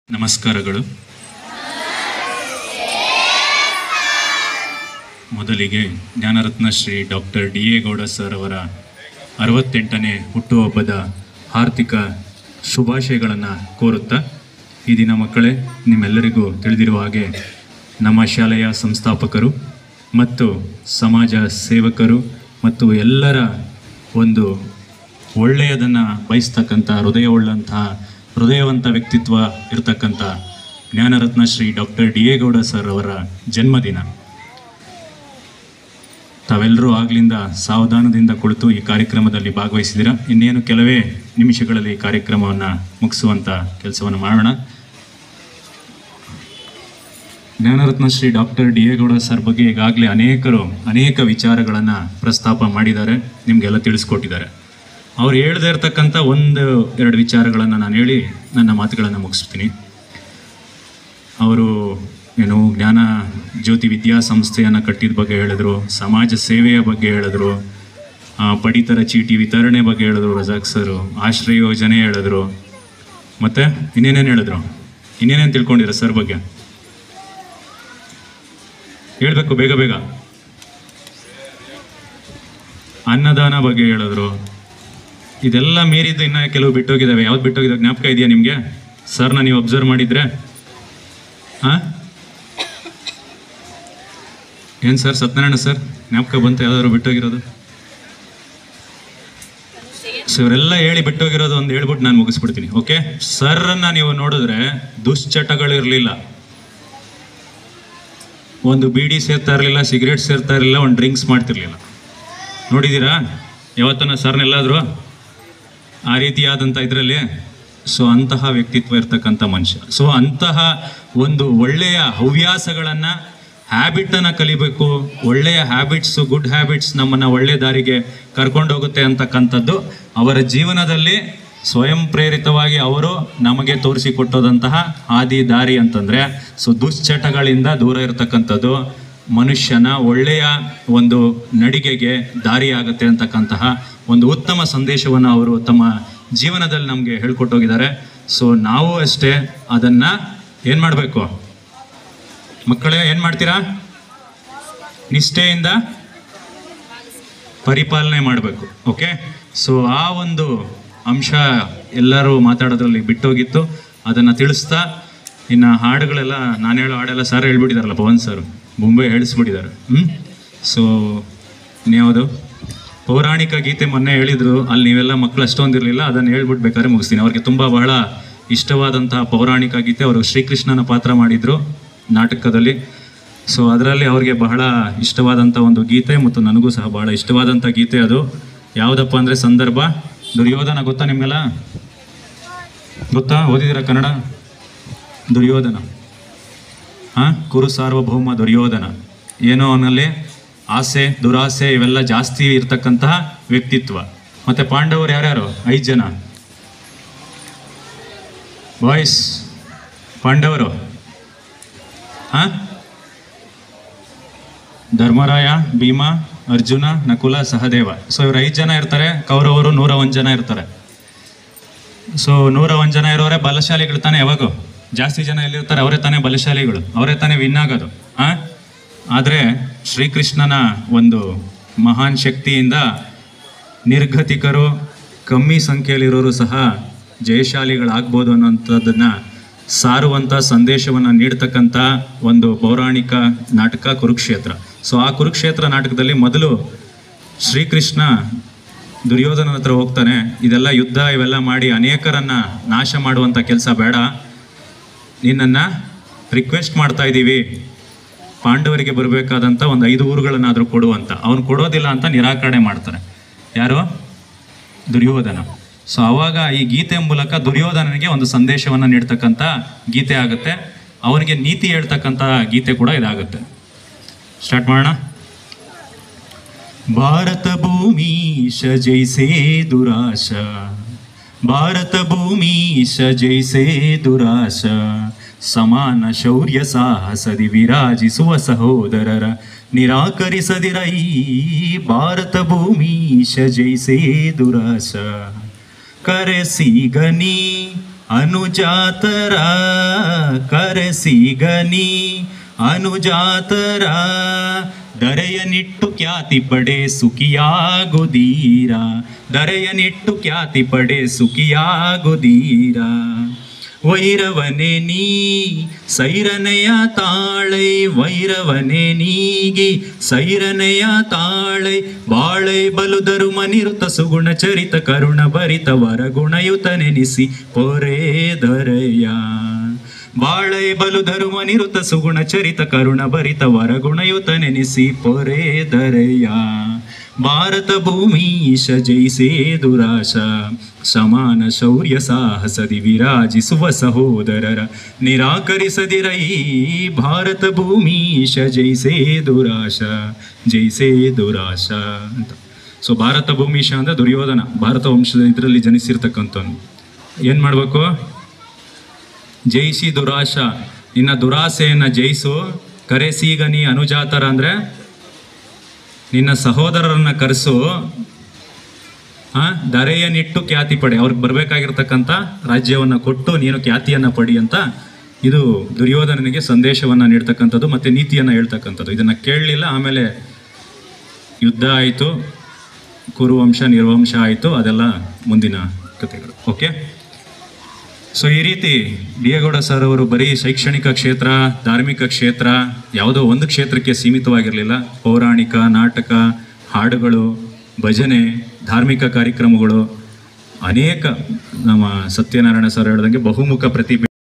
ನಮಸ್ಕಾರಗಳು ಮೊದಲಿಗೆ Jnanaratna Shri doctor D A Gowda sir ಅವರ ಅರವತ್ತೆಂಟನೇ ಹುಟ್ಟುಹಬ್ಬದ ಆರ್ಥಿಕ ಶುಭಾಶಯಗಳನ್ನು ಕೋರುತ್ತಾ ಈ ದಿನ ಮಕ್ಕಳೇ ನಿಮ್ಮೆಲ್ಲರಿಗೂ ತಿಳಿದಿರುವ ಹಾಗೆ ನಮ್ಮ ಶಾಲೆಯ ಸಂಸ್ಥಾಪಕರು ಮತ್ತು ಸಮಾಜ ಸೇವಕರು ಮತ್ತು ಎಲ್ಲರ ಒಂದು ಒಳ್ಳೆಯದನ್ನು ಬಯಸ್ತಕ್ಕಂಥ ಹೃದಯವುಳ್ಳಂತಹ ಹೃದಯವಂತ ವ್ಯಕ್ತಿತ್ವ ಇರತಕ್ಕಂಥ Jnanaratna Shri doctor D A Gowda sir ಅವರ ಜನ್ಮದಿನ ತಾವೆಲ್ಲರೂ ಆಗ್ಲಿಂದ ಸಾವಧಾನದಿಂದ ಕುಳಿತು ಈ ಕಾರ್ಯಕ್ರಮದಲ್ಲಿ ಭಾಗವಹಿಸಿದಿರ ಇನ್ನೇನು ಕೆಲವೇ ನಿಮಿಷಗಳಲ್ಲಿ ಈ ಕಾರ್ಯಕ್ರಮವನ್ನು ಮುಗಿಸುವಂಥ ಕೆಲಸವನ್ನು ಮಾಡೋಣ Jnanaratna Shri doctor D A Gowda sir ಬಗ್ಗೆ ಈಗಾಗಲೇ ಅನೇಕರು ಅನೇಕ ವಿಚಾರಗಳನ್ನು ಪ್ರಸ್ತಾಪ ಮಾಡಿದ್ದಾರೆ ನಿಮಗೆಲ್ಲ ತಿಳಿಸ್ಕೊಟ್ಟಿದ್ದಾರೆ ಅವ್ರು ಹೇಳ್ದೇ ಇರತಕ್ಕಂಥ ಒಂದು ಎರಡು ವಿಚಾರಗಳನ್ನು ನಾನು ಹೇಳಿ ನನ್ನ ಮಾತುಗಳನ್ನು ಮುಗಿಸ್ತೀನಿ ಅವರು ಏನು ಜ್ಞಾನ ಜ್ಯೋತಿ ವಿದ್ಯಾಸಂಸ್ಥೆಯನ್ನು ಕಟ್ಟಿದ ಬಗ್ಗೆ ಹೇಳಿದ್ರು ಸಮಾಜ ಸೇವೆಯ ಬಗ್ಗೆ ಹೇಳಿದ್ರು ಆ, ಪಡಿತರ ಚೀಟಿ ವಿತರಣೆ ಬಗ್ಗೆ ಹೇಳಿದ್ರು ರಜಾಕ್ ಸರು ಆಶ್ರಯ ಯೋಜನೆ ಹೇಳಿದ್ರು ಮತ್ತೆ ಇನ್ನೇನೇನು ಹೇಳಿದ್ರು ಇನ್ನೇನೇನು ತಿಳ್ಕೊಂಡಿರ ಸರ್ ಬಗ್ಗೆ ಹೇಳ್ಬೇಕು ಬೇಗ ಬೇಗ ಅನ್ನದಾನ ಬಗ್ಗೆ ಹೇಳಿದ್ರು ಇದೆಲ್ಲ ಮೀರಿದ್ದು ಇನ್ನ ಕೆಲವು ಬಿಟ್ಟೋಗಿದ್ದಾವೆ ಯಾವ್ದು ಬಿಟ್ಟೋಗಿದ್ದಾವೆ ಜ್ಞಾಪಕ ಇದೆಯಾ ನಿಮಗೆ ಸರ್ನ ನೀವು ಅಬ್ಸರ್ವ್ ಮಾಡಿದ್ರೆ ಹಾ ಏನು ಸರ್ ಸತ್ಯನಾರಾಯಣ ಸರ್ ಜ್ಞಾಪಕ ಬಂತು ಯಾವ್ದಾದ್ರು ಬಿಟ್ಟೋಗಿರೋದು ಸೊ ಇವರೆಲ್ಲ ಹೇಳಿ ಬಿಟ್ಟೋಗಿರೋದು ಒಂದು ಹೇಳ್ಬಿಟ್ಟು ನಾನು ಮುಗಿಸ್ಬಿಡ್ತೀನಿ ಓಕೆ ಸರ್ರನ್ನ ನೀವು ನೋಡಿದ್ರೆ ದುಶ್ಚಟಗಳಿರಲಿಲ್ಲ ಒಂದು ಬೀಡಿ ಸೇರ್ತಾ ಇರಲಿಲ್ಲ ಸಿಗರೇಟ್ ಸೇರ್ತಾ ಇರಲಿಲ್ಲ ಒಂದು ಡ್ರಿಂಕ್ಸ್ ಮಾಡ್ತಿರ್ಲಿಲ್ಲ ನೋಡಿದ್ದೀರಾ ಯಾವತ್ತನ ಸರ್ನೆಲ್ಲಾದರೂ ಆ ರೀತಿಯಾದಂಥ ಇದರಲ್ಲಿ ಸೊ ಅಂತಹ ವ್ಯಕ್ತಿತ್ವ ಇರ್ತಕ್ಕಂಥ ಮನುಷ್ಯ ಸೊ ಅಂತಹ ಒಂದು ಒಳ್ಳೆಯ ಹವ್ಯಾಸಗಳನ್ನು ಹ್ಯಾಬಿಟನ್ನು ಕಲಿಬೇಕು ಒಳ್ಳೆಯ ಹ್ಯಾಬಿಟ್ಸು ಗುಡ್ ಹ್ಯಾಬಿಟ್ಸ್ ನಮ್ಮನ್ನು ಒಳ್ಳೆ ದಾರಿಗೆ ಕರ್ಕೊಂಡೋಗುತ್ತೆ ಅಂತಕ್ಕಂಥದ್ದು ಅವರ ಜೀವನದಲ್ಲಿ ಸ್ವಯಂ ಪ್ರೇರಿತವಾಗಿ ಅವರು ನಮಗೆ ತೋರಿಸಿಕೊಟ್ಟದಂತಹ ಹಾದಿ ದಾರಿ ಅಂತಂದರೆ ಸೊ ದುಶ್ಚಟಗಳಿಂದ ದೂರ ಇರತಕ್ಕಂಥದ್ದು ಮನುಷ್ಯನ ಒಳ್ಳೆಯ ಒಂದು ನಡಿಗೆಗೆ ದಾರಿಯಾಗುತ್ತೆ ಅಂತಕ್ಕಂತಹ ಒಂದು ಉತ್ತಮ ಸಂದೇಶವನ್ನು ಅವರು ತಮ್ಮ ಜೀವನದಲ್ಲಿ ನಮಗೆ ಹೇಳ್ಕೊಟ್ಟೋಗಿದ್ದಾರೆ ಸೊ ನಾವು ಅಷ್ಟೇ ಅದನ್ನು ಏನು ಮಾಡಬೇಕು ಮಕ್ಕಳೇ ಏನು ಮಾಡ್ತೀರಾ ನಿಷ್ಠೆಯಿಂದ ಪರಿಪಾಲನೆ ಮಾಡಬೇಕು ಓಕೆ ಸೊ ಆ ಒಂದು ಅಂಶ ಎಲ್ಲರೂ ಮಾತಾಡೋದ್ರಲ್ಲಿ ಬಿಟ್ಟೋಗಿತ್ತು ಅದನ್ನು ತಿಳಿಸ್ತಾ ಇನ್ನು ಹಾಡುಗಳೆಲ್ಲ ನಾನು ಹೇಳೋ ಹಾಡೆಲ್ಲ ಸರ್ ಹೇಳ್ಬಿಟ್ಟಿದಾರಲ್ಲ ಪವನ್ ಸರ್ ಮುಂಬೈ ಹೇಳಿಸ್ಬಿಟ್ಟಿದ್ದಾರೆ ಹ್ಞೂ ಸೊ ಇನ್ಯಾವುದು ಪೌರಾಣಿಕ ಗೀತೆ ಮೊನ್ನೆ ಹೇಳಿದ್ರು ಅಲ್ಲಿ ನೀವೆಲ್ಲ ಮಕ್ಕಳು ಅಷ್ಟೊಂದಿರಲಿಲ್ಲ ಅದನ್ನು ಹೇಳ್ಬಿಟ್ಟು ಬೇಕಾದ್ರೆ ಮುಗಿಸ್ತೀನಿ ಅವ್ರಿಗೆ ತುಂಬ ಬಹಳ ಇಷ್ಟವಾದಂತಹ ಪೌರಾಣಿಕ ಗೀತೆ ಅವರು ಶ್ರೀಕೃಷ್ಣನ ಪಾತ್ರ ಮಾಡಿದರು ನಾಟಕದಲ್ಲಿ ಸೊ ಅದರಲ್ಲಿ ಅವ್ರಿಗೆ ಬಹಳ ಇಷ್ಟವಾದಂಥ ಒಂದು ಗೀತೆ ಮತ್ತು ನನಗೂ ಸಹ ಬಹಳ ಇಷ್ಟವಾದಂಥ ಗೀತೆ ಅದು ಯಾವುದಪ್ಪ ಅಂದರೆ ಸಂದರ್ಭ ದುರ್ಯೋಧನ ಗೊತ್ತಾ ನಿಮಗೆಲ್ಲ ಗೊತ್ತಾ ಓದಿದ್ದೀರಾ ಕನ್ನಡ ದುರ್ಯೋಧನ ಹಾಂ ಕುರು ಸಾರ್ವಭೌಮ ದುರ್ಯೋಧನ ಏನೋ ಅವನಲ್ಲಿ ಆಸೆ ದುರಾಸೆ ಇವೆಲ್ಲ ಜಾಸ್ತಿ ಇರ್ತಕ್ಕಂತಹ ವ್ಯಕ್ತಿತ್ವ ಮತ್ತೆ ಪಾಂಡವರು ಯಾರ್ಯಾರು ಐದು ಜನ ಬಾಯ್ಸ್ ಪಾಂಡವರು ಹಾಂ ಧರ್ಮರಾಯ ಭೀಮ ಅರ್ಜುನ ನಕುಲ ಸಹದೇವ ಸೊ ಇವ್ರು ಐದು ಜನ ಇರ್ತಾರೆ ಕೌರವರು ನೂರ ಒಂದು ಜನ ಇರ್ತಾರೆ ಸೊ ನೂರ ಒಂದು ಜನ ಇರೋರೆ ಬಲಶಾಲಿಗಳು ತಾನೇ ಯಾವಾಗೂ ಜಾಸ್ತಿ ಜನ ಎಲ್ಲಿರ್ತಾರೆ ಅವರೇ ತಾನೇ ಬಲಶಾಲಿಗಳು ಅವರೇ ತಾನೇ ವಿನ್ ಆಗೋದು ಆ ಆದರೆ ಶ್ರೀಕೃಷ್ಣನ ಒಂದು ಮಹಾನ್ ಶಕ್ತಿಯಿಂದ ನಿರ್ಗತಿಕರು ಕಮ್ಮಿ ಸಂಖ್ಯೆಯಲ್ಲಿರೋರು ಸಹ ಜಯಶಾಲಿಗಳಾಗ್ಬೋದು ಅನ್ನೋಂಥದ್ದನ್ನು ಸಾರುವಂಥ ಸಂದೇಶವನ್ನು ನೀಡ್ತಕ್ಕಂಥ ಒಂದು ಪೌರಾಣಿಕ ನಾಟಕ ಕುರುಕ್ಷೇತ್ರ ಸೊ ಆ ಕುರುಕ್ಷೇತ್ರ ನಾಟಕದಲ್ಲಿ ಮೊದಲು ಶ್ರೀಕೃಷ್ಣ ದುರ್ಯೋಧನ ಹತ್ರ ಹೋಗ್ತಾನೆ ಇದೆಲ್ಲ ಯುದ್ಧ ಇವೆಲ್ಲ ಮಾಡಿ ಅನೇಕರನ್ನ ನಾಶ ಮಾಡುವಂಥ ಕೆಲಸ ಬೇಡ ನಿನ್ನನ್ನು ರಿಕ್ವೆಸ್ಟ್ ಮಾಡ್ತಾ ಇದ್ದೀವಿ ಪಾಂಡವರಿಗೆ ಬರಬೇಕಾದಂಥ ಒಂದು ಐದು ಊರುಗಳನ್ನಾದರೂ ಕೊಡು ಅಂತ ಅವನು ಕೊಡೋದಿಲ್ಲ ಅಂತ ನಿರಾಕರಣೆ ಮಾಡ್ತಾರೆ ಯಾರು ದುರ್ಯೋಧನ ಸೊ ಅವಾಗ ಈ ಗೀತೆ ಮೂಲಕ ದುರ್ಯೋಧನನಿಗೆ ಒಂದು ಸಂದೇಶವನ್ನು ನೀಡ್ತಕ್ಕಂಥ ಗೀತೆ ಆಗುತ್ತೆ ಅವನಿಗೆ ನೀತಿ ಹೇಳ್ತಕ್ಕಂಥ ಗೀತೆ ಕೂಡ ಇದಾಗುತ್ತೆ ಸ್ಟಾರ್ಟ್ ಮಾಡೋಣ ಭಾರತ ಭೂಮೀಶ ಜೈಸೇ ದುರಾಶ ಭಾರತ ಭೂಮೀಶ ಜೈಸೇ ದುರಾಶ ಸಮಾನ ಶೌರ್ಯ ಸಾಹಸದಿ ವಿರಾಜಿಸುವ ಸಹೋದರರ ನಿರಾಕರಿಸದಿರೈ ಭಾರತ ಭೂಮೀಶ ಜೈಸೇ ದುರಾಶ ಕರೆಸಿಗನಿ ಅನುಜಾತರ ಕರೆಸಿಗನಿ ಅನುಜಾತರ ದರೆಯನಿಟ್ಟು ಖ್ಯಾತಿ ಪಡೆ ಸುಖಿಯಾಗುದೀರ ದರೆಯನಿಟ್ಟು ಖ್ಯಾತಿ ಪಡೆ ಸುಖಿಯಾಗುದೀರ ವೈರವನೆ ನೀ ಸೈರನೆಯ ತಾಳೈ ವೈರವನೆ ನೀಗಿ ಸೈರನೆಯ ತಾಳೈ ಬಾಳೈ ಬಲುದರು ಮನಿರುತ ಸುಗುಣ ಚರಿತ ಕರುಣ ಭರಿತ ವರ ಗುಣಯುತ ನೆನಿಸಿ ಪೊರೆ ದರೆಯ ಬಾಳೈ ಬಲುಧರು ಮನಿರುತ ಸುಗುಣ ಚರಿತ ಕರುಣ ಭರಿತ ವರ ಗುಣಯುತ ನೆನೆಸಿ ಪೊರೆ ದರೆಯ ಭಾರತ ಭೂಮೀಶ ಜೈಸೇ ದುರಾಶ ಸಮಾನ ಶೌರ್ಯ ಸಾಹಸದಿ ವಿರಾಜಿಸುವ ಸಹೋದರರ ನಿರಾಕರಿಸದಿರೈ ಭಾರತ ಭೂಮೀಶ ಜೈಸೇ ದುರಾಶ ಜೈಸೇ ದುರಾಶ ಅಂತ ಸೊ ಭಾರತ ಭೂಮೀಶ ಅಂದ್ರೆ ದುರ್ಯೋಧನ ಭಾರತ ವಂಶದ ಇದರಲ್ಲಿ ಜನಿಸಿರ್ತಕ್ಕಂಥವ್ನು ಏನ್ ಮಾಡ್ಬೇಕು ಜಯಿಸಿ ದುರಾಶ ನಿನ್ನ ದುರಾಸೆಯನ್ನ ಜಯಿಸು ಕರೆಸೀಗ ನೀ ಅನುಜಾತರ ಅಂದ್ರೆ ನಿನ್ನ ಸಹೋದರರನ್ನ ಕರೆಸು ಆ ದರೆಯನ್ನಿಟ್ಟು ಖ್ಯಾತಿ ಪಡೆ ಅವ್ರಿಗೆ ಬರ್ಬೇಕಾಗಿರ್ತಕ್ಕಂಥ ರಾಜ್ಯವನ್ನ ಕೊಟ್ಟು ನೀನು ಖ್ಯಾತಿಯನ್ನ ಪಡಿ ಅಂತ ಇದು ದುರ್ಯೋಧನನಿಗೆ ಸಂದೇಶವನ್ನ ನೀಡ್ತಕ್ಕಂಥದ್ದು ಮತ್ತೆ ನೀತಿಯನ್ನ ಹೇಳ್ತಕ್ಕಂಥದ್ದು ಇದನ್ನ ಕೇಳಲಿಲ್ಲ ಆಮೇಲೆ ಯುದ್ಧ ಆಯಿತು ಕುರುವಂಶ ನಿರ್ವಂಶ ಆಯಿತು ಅದೆಲ್ಲ ಮುಂದಿನ ಕಥೆಗಳು ಓಕೆ ಸೊ ಈ ರೀತಿ ಡಿಯೇಗೌಡ ಸರ್ ಅವರು ಬರೀ ಶೈಕ್ಷಣಿಕ ಕ್ಷೇತ್ರ ಧಾರ್ಮಿಕ ಕ್ಷೇತ್ರ ಯಾವುದೋ ಒಂದು ಕ್ಷೇತ್ರಕ್ಕೆ ಸೀಮಿತವಾಗಿರಲಿಲ್ಲ ಪೌರಾಣಿಕ ನಾಟಕ ಹಾಡುಗಳು ಭಜನೆ ಧಾರ್ಮಿಕ ಕಾರ್ಯಕ್ರಮಗಳು ಅನೇಕ ನಮ್ಮ ಸತ್ಯನಾರಾಯಣ ಸರ್ ಹೇಳ್ದಂಗೆ ಬಹುಮುಖ ಪ್ರತಿಭೆ